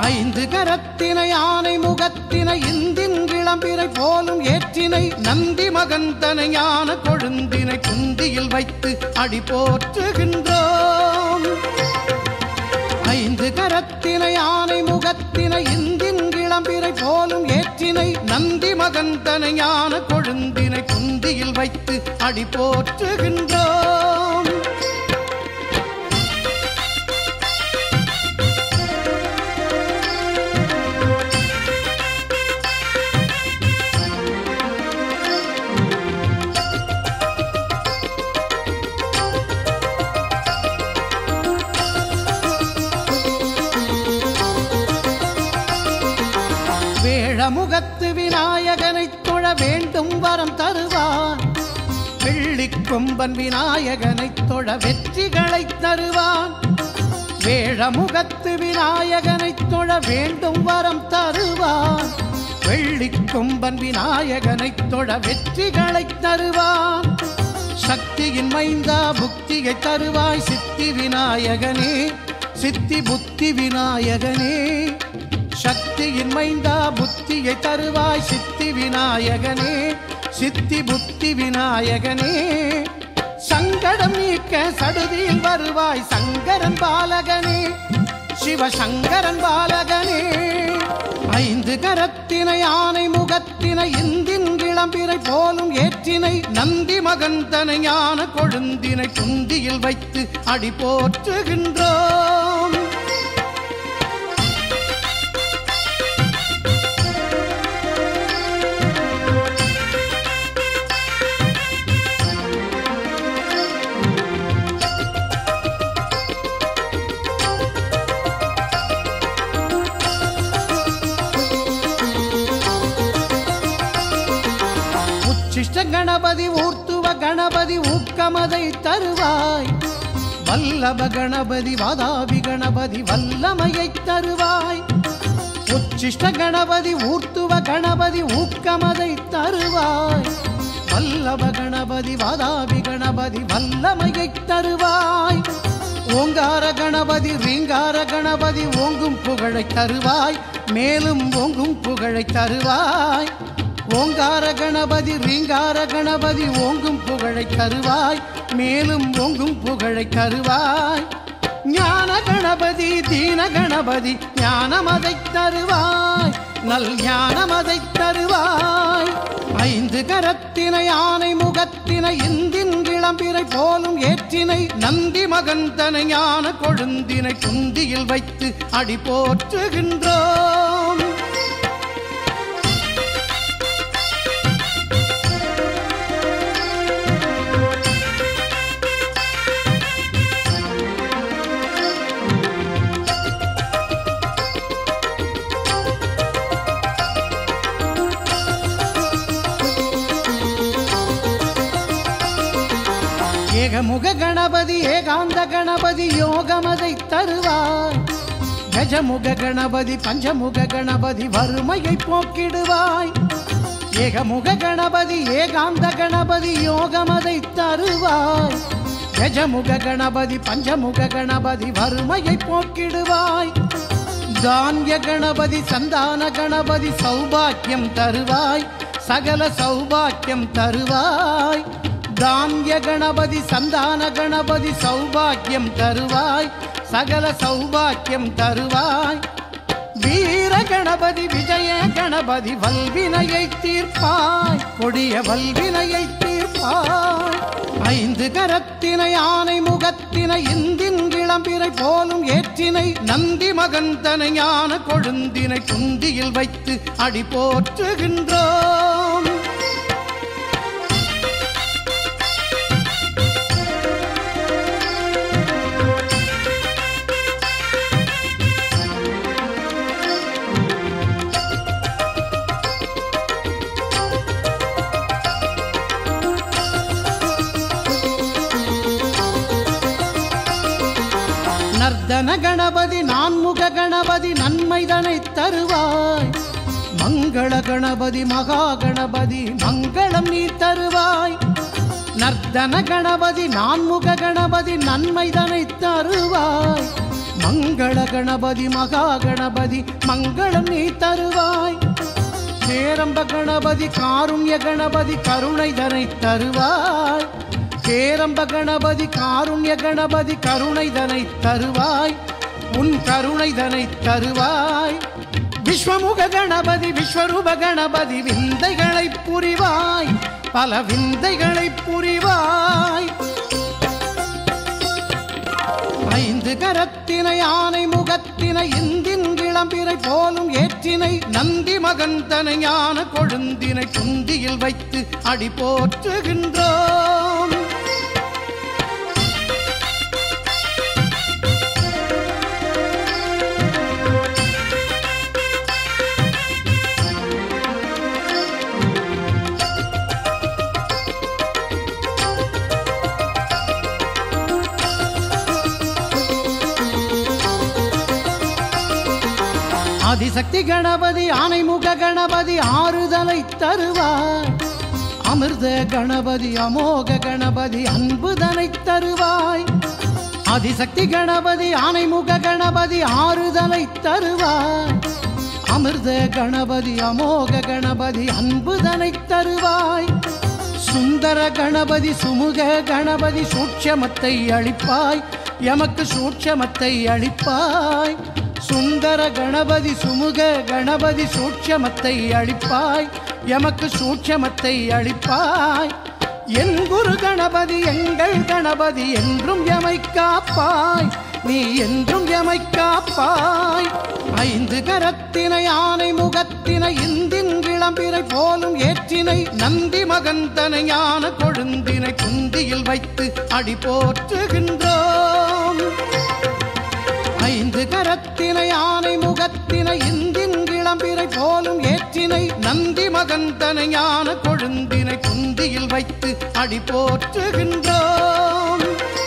ஐந்து கரத்தினை ஆனை முகத்தினை இந்தின் இளம்பிறை போலும் ஏற்றினை நந்தி மகந்தனை ஞான கொழுந்தினை குந்தியில் வைத்து அடி போற்றுகின்றோம் ஐந்து கரத்தினை ஆனை முகத்தினை இந்தின் இளம்பிறை போலும் ஏற்றினை நந்தி மகந்தனை ஞான கொழுந்தினை குந்தியில் வைத்து அடி போற்றுகின்றோம் வேழமுகத்து விநாயகனைத் தொழ வேண்டும் வரம் தருவான் வெள்ளிக் கொம்பன் விநாயகனைத் தொழ வெற்றிகளைத் தருவான் வேழமுகத்து விநாயகனைத் தொழ வேண்டும் வரம் தருவான் வெள்ளிக் கொம்பன் விநாயகனைத் தொழ வெற்றிகளைத் தருவான் சக்தியின் மைந்தா புக்தியை தருவாய் சித்தி விநாயகனே சித்தி புத்தி விநாயகனே சக்தியின் மைந்தா புத்தியை தருவாய் சித்தி விநாயகனே சித்தி புத்தி விநாயகனே சங்கடம் நீக்க சடுதியில் வருவாய் சங்கரன் பாலகனே சிவசங்கரன் பாலகனே ஐந்து கரத்தினை ஆனை முகத்தினை இந்தின் இளம்பிறை போலும் ஏற்றினை நந்தி மகந்தனை ஞான கொழுந்தினை குந்தியில் வைத்து அடி போற்றுகின்றோம் உச்சிஷ்ட கணபதி ஊர்த்துவ கணபதி ஊக்கமதை தருவாய் வல்லப கணபதி வாதாபி கணபதி வல்லமையை தருவாய் உச்சிஷ்ட கணபதி ஊர்த்துவ கணபதி ஊக்கமதை தருவாய் வல்லப கணபதி வாதாபி கணபதி வல்லமையை தருவாய் ஓங்கார கணபதி ரீங்கார கணபதி ஓங்கும் புகழை தருவாய் மேலும் ஓங்கும் புகழை தருவாய் ஓங்கார கணபதி ரீங்கார கணபதி ஓங்கும் புகழை தருவாய் மேலும் ஓங்கும் புகழை தருவாய் ஞான கணபதி தீன கணபதி ஞானமதை தருவாய் நல் ஞானமதை தருவாய் ஐந்து கரத்தினை ஆனை முகத்தினை இந்தின் இளம்பிறை போலும் ஏற்றினை நந்தி மகந்தனை ஞான கொழுந்தினை குந்தியில் வைத்து அடி போற்றுகின்றோம் ஏகமுக கணபதி ஏகாந்த கணபதி யோகமதை தருவாய் கஜமுக கணபதி பஞ்சமுக கணபதி வறுமையை போக்கிடுவாய் ஏகமுக கணபதி ஏகாந்த கணபதி யோகமதை தருவாய் கஜமுக கணபதி பஞ்சமுக கணபதி வறுமையை போக்கிடுவாய் தானிய கணபதி சந்தான கணபதி சௌபாக்கியம் தருவாய் சகல சௌபாக்கியம் தருவாய் தானிய கணபதி சந்தான கணபதி சௌபாக்கியம் தருவாய் சகல சௌபாக்கியம் தருவாய் வீர கணபதி விஜய கணபதி வல்வினையை தீர்ப்பாய் கொடிய வல்வினையை தீர்ப்பாய் ஐந்து கரத்தினை ஆனை முகத்தினை இந்தின் இளம்பிறை போலும் ஏற்றினை நந்தி மகந்தனை ஞான கொழுந்தினை குந்தியில் வைத்து அடி போற்றுகின்றோம் நர்தன கணபதி நான்முக கணபதி நன்மைதனை தருவாய் மங்கள கணபதி மகா கணபதி மங்களம் நீ தருவாய் நர்தன கணபதி நான்முக கணபதி நன்மைதனை தருவாய் மங்கள கணபதி மகா கணபதி மங்களம் நீ தருவாய் கேரம்ப கணபதி காருண்ய கணபதி கருணை தனை தருவாய் கேரம்ப கணபதி காருண்ய கணபதி கருணை தனை தருவாய் உன் கருணை தனை தருவாய் விஸ்வமுக கணபதி விஸ்வரூப கணபதி விந்தைகளை புரிவாய் பல விந்தைகளை புரிவாய் ஐந்து கரத்தினை ஆனை முகத்தினை இந்தின் இளம்பிரை போலும் ஏற்றினை நந்தி மகந்தனை ஞான கொழுந்தினை குந்தியில் வைத்து அடி போற்றுகின்றோம் ஆதிசக்தி கணபதி ஆனைமுக கணபதி ஆறுதலை தருவாய் அமிர்த கணபதி அமோக கணபதி அன்புதனை தருவாய் ஆதிசக்தி கணபதி ஆனைமுக கணபதி ஆறுதலை தருவாய் அமிர்த கணபதி அமோக கணபதி அன்புதனை தருவாய் சுந்தர கணபதி சுமுக கணபதி சூட்சமத்தை அளிப்பாய் எமக்கு சூட்சமத்தை அளிப்பாய் சுந்தர கணபதி சுமுக கணபதி சூட்சமத்தை அளிப்பாய் எமக்கு சூட்சமத்தை அளிப்பாய் என் குரு கணபதி எங்கள் கணபதி என்றும் எமை காப்பாய் நீ என்றும் எமை காப்பாய் ஐந்து கரத்தினை ஆனை முகத்தினை இந்தின் இளம்பிரை போலும் ஏற்றினை நந்தி மகந்தனை ஞான கொழுந்தினை குந்தியில் வைத்து அடி போற்றுகின்றோம் ஐந்து கரத்தினை ஆனை முகத்தினை இந்தின் இளம்பிரை போலும் ஏற்றினை நந்தி மகந்தனை ஞான கொழுந்தினை குந்தியில் வைத்து அடி போற்றுகின்றோம்